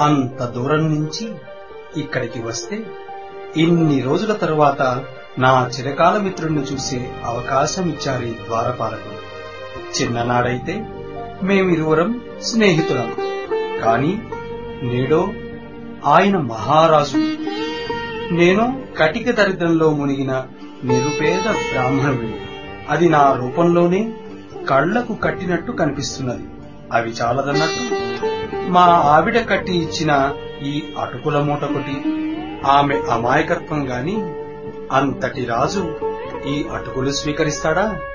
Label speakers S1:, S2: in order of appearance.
S1: అంత దూరం నుంచి ఇక్కడికి వస్తే ఇన్ని రోజుల తరువాత నా చిరకాల మిత్రుణ్ణి చూసే అవకాశం ఇచ్చారు ఈ ద్వారపాలకులు చిన్ననాడైతే మేమిరువురం స్నేహితులం కాని నేడో ఆయన మహారాజు నేను కటిక దరిద్రంలో మునిగిన నిరుపేద బ్రాహ్మణుడిని అది నా రూపంలోనే కళ్లకు కట్టినట్టు కనిపిస్తున్నది అవి చాలదన్నట్టు మా ఆవిడ కట్టి ఇచ్చిన ఈ అటుకుల మూటకొటి ఆమె అమాయకత్వం గాని అంతటి రాజు ఈ అటుకులు స్వీకరిస్తాడా